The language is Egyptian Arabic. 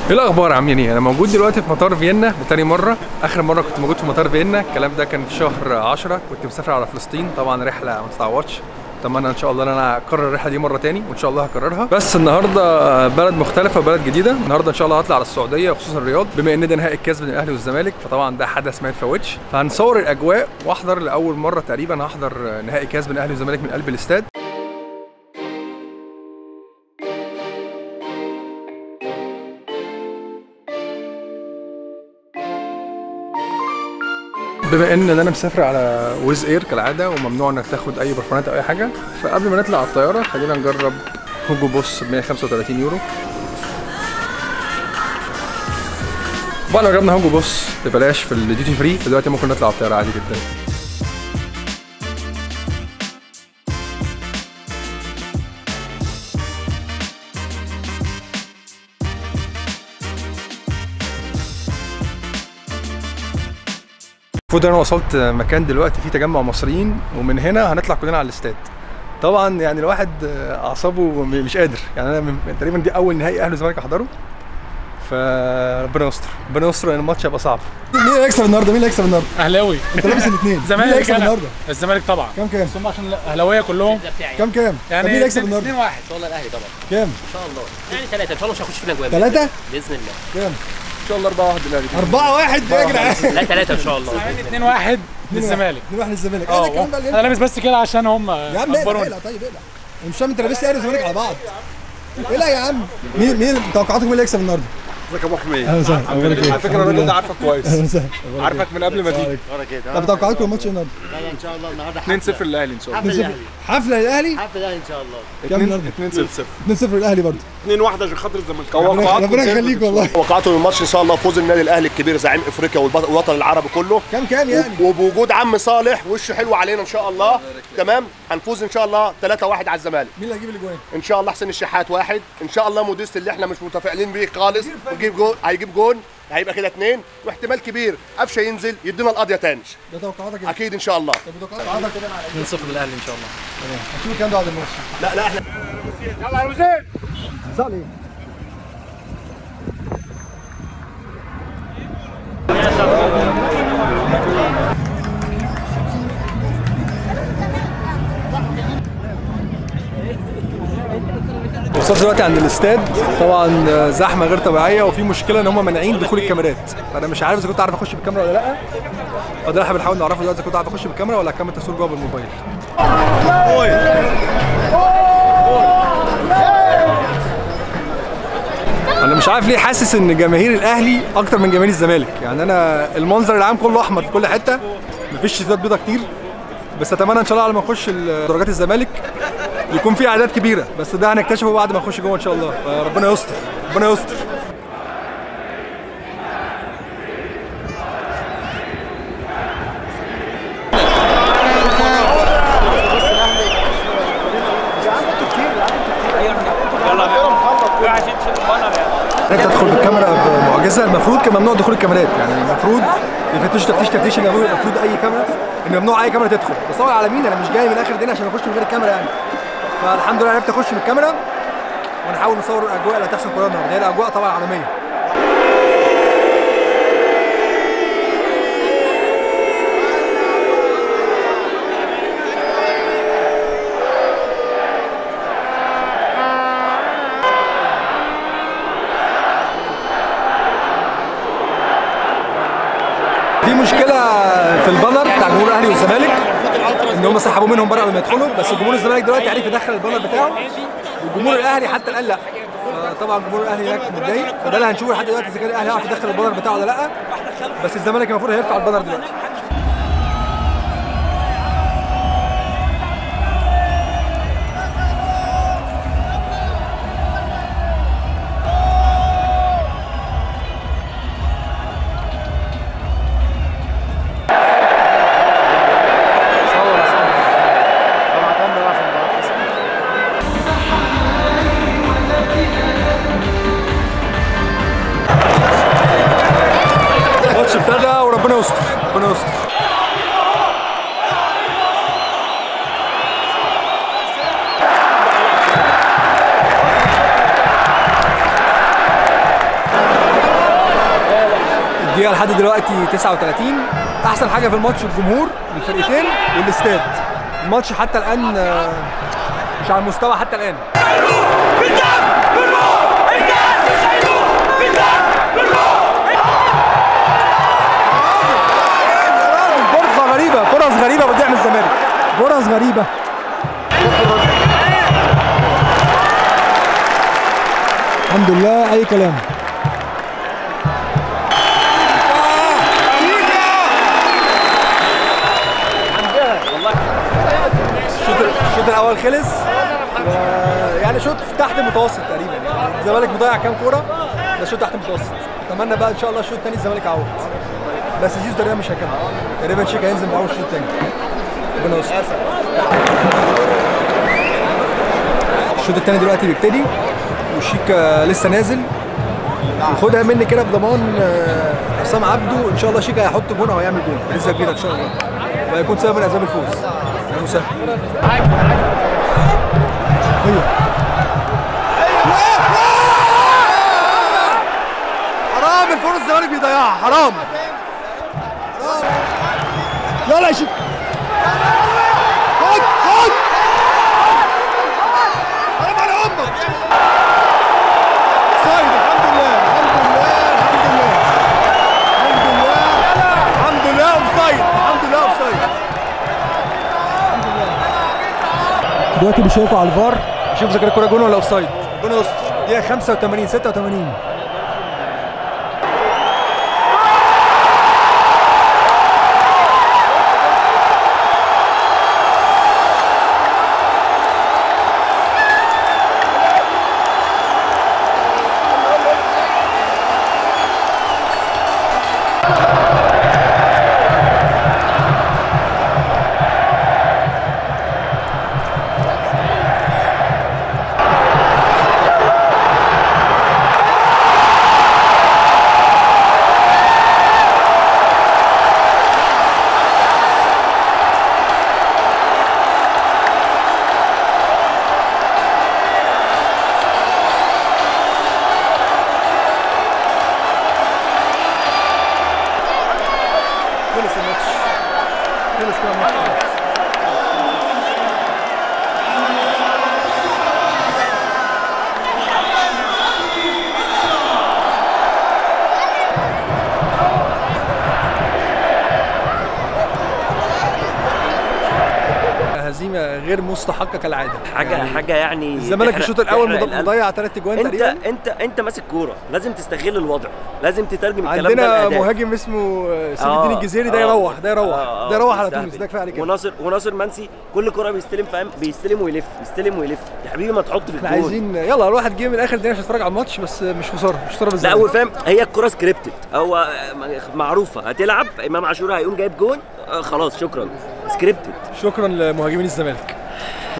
ايه الاخبار عاملين ايه انا موجود دلوقتي في مطار فيينا لتاني مره اخر مره كنت موجود في مطار فيينا الكلام ده كان في شهر 10 كنت مسافر على فلسطين طبعا رحله ما تتعوضش اتمنى ان شاء الله ان انا اكرر الرحله دي مره تاني وان شاء الله هكررها بس النهارده بلد مختلفه وبلد جديده النهارده ان شاء الله هطلع على السعوديه وخصوصا الرياض بما ان ده نهائي الكاس بين الاهلي والزمالك فطبعا ده حدث ما يتفوتش فهنصور الاجواء واحضر لاول مره تقريبا هحضر نهائي كاس بين الاهلي والزمالك من قلب الاستاد بما ان انا مسافر على ويز اير كالعاده وممنوع انك تاخد اي برفانات او اي حاجه فقبل ما نطلع على الطياره خلينا نجرب هوجو بوس ب 135 يورو بعد ما جربنا هوجو بوس ببلاش في الديوتي فري دلوقتي ممكن نطلع على الطياره عادي جدا المفروض انا وصلت مكان دلوقتي فيه تجمع مصريين ومن هنا هنطلع كلنا على الاستاد طبعا يعني الواحد اعصابه م- مش قادر يعني انا من- تقريبا دي اول نهائي اهلي والزمالك احضره فربنا يستر ربنا يستر لان الماتش هيبقى صعب مين اللي هيكسب النهارده؟ مين اللي هيكسب النهارده؟ اهلاوي انت لابس الاثنين مين اللي الزمالك هيكسب انا النهارده؟ الزمالك طبعا كام كام؟ بس هم عشان اهلاويه كلهم كام كام؟ طب يعني مين اللي هيكسب 2 النهارده؟ 1 ان شاء الله الاهلي طبعا كام؟ ان شاء الله يعني ثلاثه ان شاء الله مش هخش فينا جوان ثلاثة؟ باذن الله كام؟ ان شاء الله 4 1 الاهلي 4 1 يا جدعان لا ثلاثه ان شاء الله 2 1 للزمالك 2 1 للزمالك اه ايه الكلام بقى اللي انا لابس بس كده عشان هم يا عم اقلع اكبروني اقلع طيب اقلع انا مش فاهم انت لابس اهلي والزمالك على بعض اقلع يا عم مين مين توقعاتكم مين اللي هيكسب النهارده؟ ازيك يا ابو حميد اهلا وسهلا اخبارك ايه؟ على فكره الراجل ده عارفك كويس اهلا وسهلا عارفك من قبل ما تيجي طب توقعاتكم الماتش النهارده؟ ان شاء الله النهارده 2 0 للاهلي ان شاء الله حفل الاهلي حفله للاهلي حفل الاهلي ان شاء الله كام النهارده؟ 2 0 2 0 للاهلي برضه 2 1 عشان خاطر الزمالك ربنا ربنا يخليك والله توقعاتهم الماتش ان شاء الله فوز النادي الاهلي الكبير زعيم افريقيا والبط- والوطن العربي كله كام كام يعني؟ وبوجود عم صالح وشه حلو علينا ان شاء الله تمام هنفوز ان شاء الله 3 1 على الزمالك مين اللي هيجيب الاجوان؟ ان شاء الله حسين الشحات واحد ان شاء الله موديست اللي احنا مش متفائلين بيه خالص يجيب جول هيجيب جول هيبقى كده اثنين واحتمال كبير قفشه ينزل يدينا القضيه تاني ده توقعاتك ايه؟ اكيد ان شاء الله طب توقعاتك 2 0 للاهلي ان شاء الله هنشوف الكلام ده بعد الماتش لا لا احنا زعل ايه؟ وصلت دلوقتي عند الاستاد طبعا زحمه غير طبيعيه وفي مشكله ان هم مانعين دخول الكاميرات فانا مش عارف اذا كنت عارف اخش بالكاميرا ولا لا فده اللي احنا بنحاول نعرفه دلوقتي اذا كنت عارف اخش بالكاميرا ولا اكمل تصوير جوه بالموبايل انا مش عارف ليه حاسس ان جماهير الاهلي اكتر من جماهير الزمالك يعني انا المنظر العام كله احمر في كل حته مفيش شتات بيضه كتير بس اتمنى ان شاء الله على ما نخش درجات الزمالك يكون في اعداد كبيره بس ده هنكتشفه بعد ما نخش جوه ان شاء الله فربنا يستر ربنا يستر انك تدخل بالكاميرا بمعجزه المفروض كان ممنوع دخول الكاميرات يعني المفروض يفتشوا تفتيش تفتيش ان المفروض اي كاميرا ان ممنوع اي كاميرا تدخل بس طبعا على مين انا مش جاي من اخر الدنيا عشان اخش من غير الكاميرا يعني فالحمد لله عرفت اخش بالكاميرا ونحاول نصور الاجواء اللي هتحصل كلها النهارده هي الاجواء طبعا عالميه في مشكله في البانر بتاع جمهور الاهلي والزمالك ان هم سحبوا منهم بره قبل ما يدخلوا بس جمهور الزمالك دلوقتي عرف يدخل البانر بتاعه وجمهور الاهلي حتى الان لا فطبعا جمهور الاهلي هناك متضايق فده اللي هنشوفه لحد دلوقتي اذا كان الاهلي هيعرف يدخل البانر بتاعه ولا لا بس الزمالك المفروض هيرفع البانر دلوقتي الماتش ابتدى وربنا يستر ربنا يستر النتيجه لحد دلوقتي 39 احسن حاجه في الماتش الجمهور الفرقتين والاستاد الماتش حتى الان آه، مش على المستوى حتى الان فرصه غريبه فرص غريبه بتضيع من الزمالك فرص غريبه الحمد لله اي كلام الشوط الشوط الاول خلص و- يعني شوط تحت المتوسط تقريبا يعني الزمالك مضيع كام كوره ده شوط تحت المتوسط اتمنى بقى ان شاء الله الشوط الثاني الزمالك يعوض بس زيزو تقريبا مش هيكمل تقريبا شيك هينزل معاه الشوط الثاني ربنا يستر الشوط الثاني دلوقتي بيبتدي وشيكا لسه نازل خدها مني كده بضمان آه، حسام عبده ان شاء الله شيكا هيحط جون او هيعمل جون بنسبه كبيره ان شاء الله وهيكون سبب من اسباب الفوز يا مسهل ايوه حرام الفرص الزمالك بيضيعها حرام حرام يلا يا شيك خد خد حرام على امك صايد الحمد لله الحمد لله الحمد لله الحمد لله الحمد لله اوفسايد الحمد لله اوفسايد الحمد لله دلوقتي بيشيكوا على الفار شوف اذا كانت الكوره جون ولا اوفسايد جون يا اسطى دقيقه 85 86 خلص الماتش خلص كده الماتش هزيمه غير مستحقه كالعاده حاجه حاجه يعني الزمالك تحرق- الشوط الاول تحرق مض- القلب. مضيع ثلاث اجوان انت تقريبا انت انت ماسك كوره لازم تستغل الوضع لازم تترجم الكلام ده عندنا لأهداف. مهاجم اسمه آه، سيف آه، الدين الجزيري ده آه، يروح ده يروح آه، آه، ده يروح على بيستهبل. تونس ده كفايه عليه كده وناصر وناصر منسي كل كره بيستلم فاهم بيستلم ويلف يستلم ويلف يا حبيبي ما تحط في احنا الجون عايزين يلا الواحد جه من اخر الدنيا عشان يتفرج على الماتش بس مش خساره مش خساره لا بالزمالك هو فاهم هي الكره سكريبتد هو معروفه هتلعب امام عاشور هيقوم جايب جون آه، خلاص شكرا سكريبتد شكرا لمهاجمين الزمالك